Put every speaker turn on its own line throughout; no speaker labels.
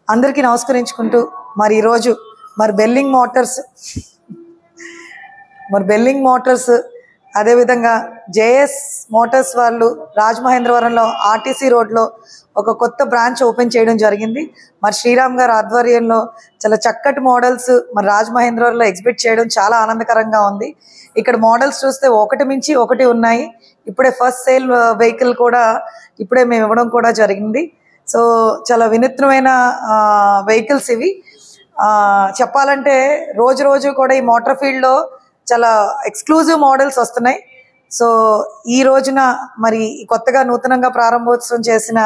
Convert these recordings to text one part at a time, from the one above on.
అందరికీ నమస్కరించుకుంటూ మరి ఈరోజు మరి బెల్లింగ్ మోటార్స్ మరి బెల్లింగ్ మోటార్స్ అదేవిధంగా జేఎస్ మోటార్స్ వాళ్ళు రాజమహేంద్రవరంలో ఆర్టీసీ రోడ్లో ఒక కొత్త బ్రాంచ్ ఓపెన్ చేయడం జరిగింది మరి శ్రీరామ్ గారి ఆధ్వర్యంలో చాలా చక్కటి మోడల్స్ మరి రాజమహేంద్రవరంలో ఎగ్జిబిట్ చేయడం చాలా ఆనందకరంగా ఉంది ఇక్కడ మోడల్స్ చూస్తే ఒకటి మించి ఒకటి ఉన్నాయి ఇప్పుడే ఫస్ట్ సేల్ వెహికల్ కూడా ఇప్పుడే మేము ఇవ్వడం కూడా జరిగింది సో చాలా వినూత్నమైన వెహికల్స్ ఇవి ఆ, చెప్పాలంటే రోజు రోజు కూడా ఈ మోటార్ ఫీల్డ్లో చాలా ఎక్స్క్లూజివ్ మోడల్స్ వస్తున్నాయి సో ఈ రోజున మరి ఈ కొత్తగా నూతనంగా ప్రారంభోత్సవం చేసిన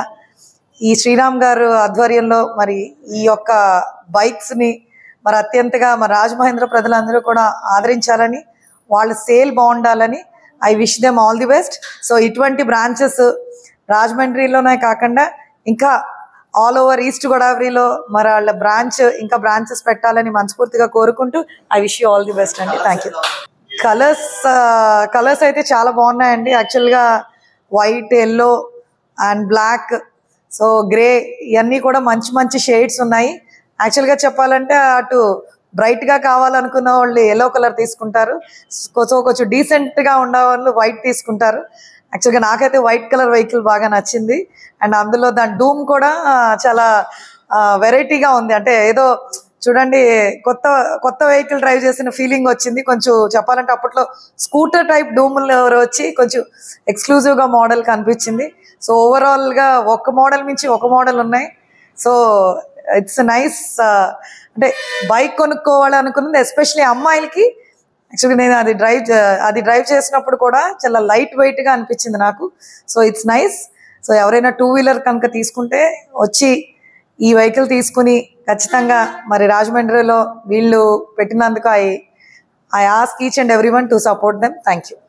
ఈ శ్రీరామ్ గారు ఆధ్వర్యంలో మరి ఈ యొక్క బైక్స్ని మరి అత్యంతగా మరి రాజమహేంద్ర ప్రజలందరూ కూడా ఆదరించాలని వాళ్ళ సేల్ బాగుండాలని I wish them all the best so ఇటువంటి బ్రాంచెస్ రాజమండ్రిలోనే కాకుండా ఇంకా ఆల్ ఓవర్ ఈస్ట్ గోదావరిలో మరి వాళ్ళ బ్రాంచ్ ఇంకా బ్రాంచెస్ పెట్టాలని మనస్ఫూర్తిగా కోరుకుంటూ I wish you all the best అండి థ్యాంక్ యూ కలర్స్ కలర్స్ అయితే చాలా బాగున్నాయండి యాక్చువల్గా white yellow and black so grey ఇవన్నీ కూడా మంచి మంచి షేడ్స్ ఉన్నాయి యాక్చువల్గా చెప్పాలంటే అటు బ్రైట్గా కావాలనుకున్న వాళ్ళు ఎల్లో కలర్ తీసుకుంటారు సో కొంచెం డీసెంట్గా ఉన్న వాళ్ళు వైట్ తీసుకుంటారు యాక్చువల్గా నాకైతే వైట్ కలర్ వెహికల్ బాగా నచ్చింది అండ్ అందులో దాని డూమ్ కూడా ఆ, చాలా వెరైటీగా ఉంది అంటే ఏదో చూడండి కొత్త కొత్త వెహికల్ డ్రైవ్ చేసిన ఫీలింగ్ వచ్చింది కొంచెం చెప్పాలంటే అప్పట్లో స్కూటర్ టైప్ డూములు వచ్చి కొంచెం ఎక్స్క్లూజివ్గా మోడల్ కనిపించింది సో ఓవరాల్గా ఒక మోడల్ నుంచి ఒక మోడల్ ఉన్నాయి సో ఇట్స్ నైస్ అంటే బైక్ కొనుక్కోవాలి అనుకున్నది ఎస్పెషలీ అమ్మాయిలకి యాక్చువల్గా నేను అది డ్రైవ్ అది డ్రైవ్ చేసినప్పుడు కూడా చాలా లైట్ వెయిట్గా అనిపించింది నాకు సో ఇట్స్ నైస్ సో ఎవరైనా టూ వీలర్ కనుక తీసుకుంటే వచ్చి ఈ వెహికల్ తీసుకుని ఖచ్చితంగా మరి రాజమండ్రిలో వీళ్ళు పెట్టినందుకు I I ask each and every one to support them thank you